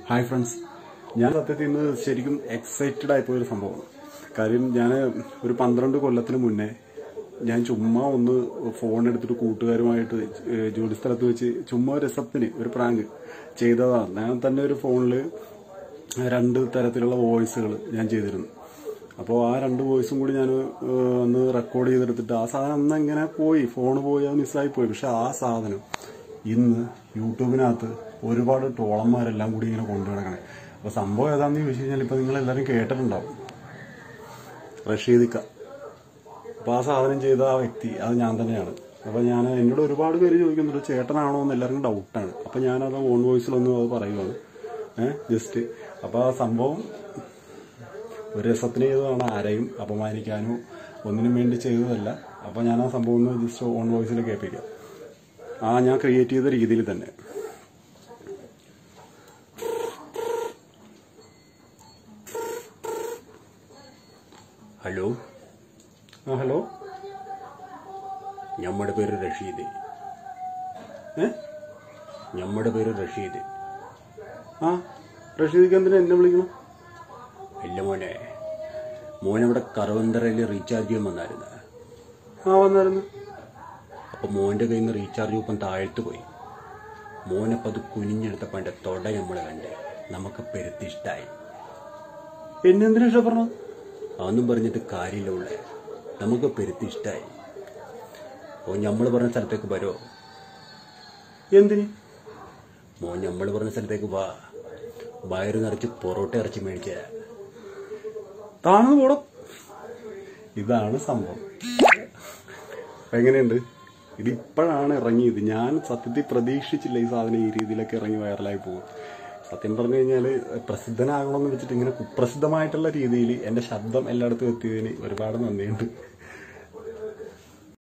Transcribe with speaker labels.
Speaker 1: hi friends ഞാൻ സത്യത്തിൽ ഇന്ന് ശരിക്കും എക്സൈറ്റഡ് ആയിപ്പോയ ഒരു സംഭവം കാര്യം ഞാൻ ഒരു പന്ത്രണ്ട് കൊല്ലത്തിന് മുന്നേ ഞാൻ ചുമ്മാ ഒന്ന് ഫോൺ എടുത്തിട്ട് കൂട്ടുകാരുമായിട്ട് ഏഹ് ജോലി സ്ഥലത്ത് വെച്ച് ചുമ്മാ ഒരു രസത്തിന് ഒരു പ്രാങ്ക് ചെയ്തതാണ് ഞാൻ തന്നെ ഒരു ഫോണിൽ രണ്ട് തരത്തിലുള്ള വോയിസുകൾ ഞാൻ ചെയ്തിരുന്നു അപ്പോൾ ആ രണ്ട് വോയിസും കൂടി ഞാൻ ഒന്ന് റെക്കോർഡ് ചെയ്തെടുത്തിട്ട് ആ സാധനം അന്ന് ഇങ്ങനെ പോയി ഫോൺ പോയി അത് മിസ്സായി പോയി പക്ഷെ ആ സാധനം ഇന്ന് യൂട്യൂബിനകത്ത് ഒരുപാട് ട്രോളന്മാരെല്ലാം കൂടി ഇങ്ങനെ കൊണ്ടു നടക്കണേ അപ്പോൾ സംഭവം ഏതാണെന്ന് ചോദിച്ചു കഴിഞ്ഞാൽ ഇപ്പോൾ നിങ്ങൾ എല്ലാവരും കേട്ടിട്ടുണ്ടാവും റഷീദിക്ക അപ്പോൾ ആ സാധനം ചെയ്ത ആ വ്യക്തി അത് ഞാൻ തന്നെയാണ് അപ്പോൾ ഞാൻ എന്നോട് ഒരുപാട് പേര് ചോദിക്കുന്നുണ്ട് ചേട്ടനാണോ എന്ന് എല്ലാവർക്കും ഡൗട്ടാണ് അപ്പോൾ ഞാനത് ഓൺ വോയിസിലൊന്നും അത് പറയുവാണ് ഏഹ് ജസ്റ്റ് അപ്പോൾ ആ സംഭവം ഒരു രസത്തിന് ചെയ്തതാണ് ആരെയും അപമാനിക്കാനോ ഒന്നിനും വേണ്ടി ചെയ്തതല്ല അപ്പോൾ ഞാൻ ആ സംഭവം ഒന്ന് ജസ്റ്റ് ഓൺ വോയിസിൽ കേൾപ്പിക്കാം ആ ഞാൻ ക്രിയേറ്റ് ചെയ്ത രീതിയിൽ തന്നെ ഹലോ ആ ഹലോ നമ്മുടെ പേര് റഷീദ് ഏ നമ്മുടെ പേര് റഷീദ് ആ റഷീദിക്ക് എന്തിനാ എന്നെ വിളിക്കണം ഇല്ല മോനെ മോനവിടെ കറവന്തറയിൽ റീചാർജ് ചെയ്യാൻ വന്നായിരുന്നു ആ വന്നായിരുന്നു അപ്പൊ മോന്റെ കയ്യിൽ നിന്ന് റീചാർജ് കൂപ്പൺ താഴ്ത്തു പോയി മോനപ്പം അത് കുനിഞ്ഞെടുത്തപ്പോ എന്റെ തൊട നമ്മളെ കണ്ട് നമുക്ക് പെരുത്തിഷ്ടായി എന്നെന്തിനാ ഇഷ്ടപ്പെടണം അതൊന്നും പറഞ്ഞിട്ട് കാര്യമില്ല ഉള്ളേ നമുക്ക് പെരുത്തിഷ്ടായി ഓ നമ്മൾ പറഞ്ഞ സ്ഥലത്തേക്ക് വരോ എന്തിന് മോൻ നമ്മൾ പറഞ്ഞ സ്ഥലത്തേക്ക് വാ വയറ് നിറച്ച് പൊറോട്ട ഇറച്ചി മേടിക്കുക താണെന്ന് പോടും ഇതാണ് സംഭവം അപ്പൊ എങ്ങനെയുണ്ട് ഇത് ഇപ്പോഴാണ് ഇറങ്ങിയത് ഞാൻ സത്യത്തിൽ പ്രതീക്ഷിച്ചില്ല ഈ സാധനം ഈ രീതിയിലൊക്കെ ഇറങ്ങി വൈറലായി പോകും സത്യം പറഞ്ഞു കഴിഞ്ഞാൽ പ്രസിദ്ധനാകണമെന്ന് വെച്ചിട്ട് ഇങ്ങനെ കുപ്രസിദ്ധമായിട്ടുള്ള രീതിയിൽ എൻ്റെ ശബ്ദം എല്ലായിടത്തും എത്തിയതിന് ഒരുപാട് നന്ദിയുണ്ട്